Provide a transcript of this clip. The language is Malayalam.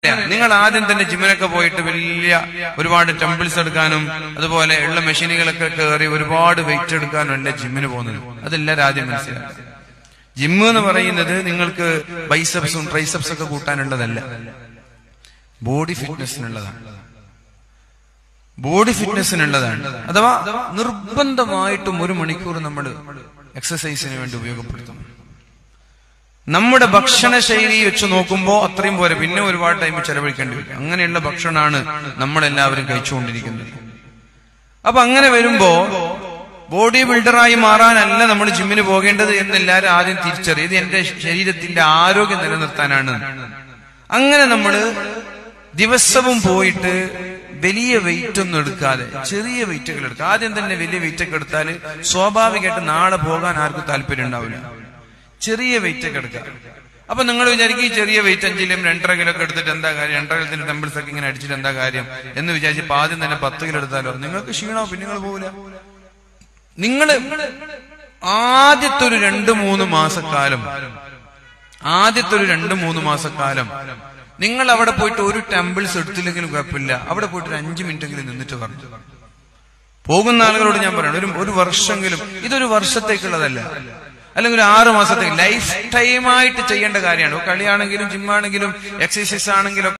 നിങ്ങൾ ആദ്യം തന്നെ ജിമ്മിനൊക്കെ പോയിട്ട് വലിയ ഒരുപാട് ടെമ്പിൾസ് എടുക്കാനും അതുപോലെ ഉള്ള മെഷീനുകളൊക്കെ കയറി ഒരുപാട് വെയിറ്റ് എടുക്കാനും അല്ല ജിമ്മിന് പോകുന്നത് അതെല്ലാവരും ആദ്യം മനസ്സിലാക്കുക ജിമ്മ് എന്ന് പറയുന്നത് നിങ്ങൾക്ക് ബൈസപ്സും ട്രൈസപ്സ് ഒക്കെ കൂട്ടാനുള്ളതല്ല ബോഡി ഫിറ്റ്നസിനുള്ളതാണ് ബോഡി ഫിറ്റ്നസിനുള്ളതാണ് അഥവാ നിർബന്ധമായിട്ടും ഒരു മണിക്കൂർ നമ്മൾ എക്സസൈസിന് വേണ്ടി ഉപയോഗപ്പെടുത്തണം നമ്മുടെ ഭക്ഷണ ശൈലി വെച്ച് നോക്കുമ്പോൾ അത്രയും പോരെ പിന്നെ ഒരുപാട് ടൈം ചെലവഴിക്കേണ്ടി വരും അങ്ങനെയുള്ള ഭക്ഷണമാണ് നമ്മളെല്ലാവരും കഴിച്ചുകൊണ്ടിരിക്കുന്നത് അപ്പൊ അങ്ങനെ വരുമ്പോ ബോഡി ബിൽഡറായി മാറാനല്ല നമ്മൾ ജിമ്മിന് പോകേണ്ടത് എന്ന് എല്ലാവരും ആദ്യം തിരിച്ചറിയും ഇത് എന്റെ ശരീരത്തിന്റെ ആരോഗ്യം നിലനിർത്താനാണ് അങ്ങനെ നമ്മൾ ദിവസവും പോയിട്ട് വലിയ വെയിറ്റ് ഒന്നും എടുക്കാതെ ചെറിയ വെയിറ്റുകൾ എടുക്കുക ആദ്യം തന്നെ വലിയ വെയിറ്റ് ഒക്കെ എടുത്താൽ സ്വാഭാവികമായിട്ട് നാളെ പോകാൻ ആർക്കും താല്പര്യം ഉണ്ടാവില്ല ചെറിയ വെയിറ്റ് ഒക്കെ എടുക്കുക അപ്പൊ നിങ്ങൾ വിചാരിക്കും ഈ ചെറിയ വെയിറ്റ് അഞ്ചിലും രണ്ടര കിലോ ഒക്കെ എടുത്തിട്ട് എന്താ കാര്യം രണ്ടര കിലത്തിന്റെ ടെമ്പിൾസ് ഒക്കെ ഇങ്ങനെ അടിച്ചിട്ട് എന്താ കാര്യം എന്ന് വിചാരിച്ച് ആദ്യം തന്നെ പത്ത് കിലോ എടുത്താലോ നിങ്ങൾക്ക് ക്ഷീണോ പിന്നെ നിങ്ങൾ പോകില്ല നിങ്ങൾ ആദ്യത്തെ ഒരു രണ്ട് മൂന്ന് മാസക്കാലം ആദ്യത്തെ ഒരു രണ്ട് മൂന്ന് മാസക്കാലം നിങ്ങൾ അവിടെ പോയിട്ട് ഒരു ടെമ്പിൾസ് എടുത്തില്ലെങ്കിലും കുഴപ്പമില്ല അവിടെ പോയിട്ട് ഒരു അഞ്ചു മിനിറ്റെങ്കിലും നിന്നിട്ട് പറഞ്ഞു പോകുന്ന ആളുകളോട് ഞാൻ പറയണം ഒരു ഒരു വർഷമെങ്കിലും ഇതൊരു വർഷത്തേക്കുള്ളതല്ല അല്ലെങ്കിൽ ഒരു ആറ് മാസത്തേക്ക് ലൈഫ് ടൈമായിട്ട് ചെയ്യേണ്ട കാര്യമാണ് കളിയാണെങ്കിലും ജിമ്മാണെങ്കിലും എക്സസൈസ് ആണെങ്കിലും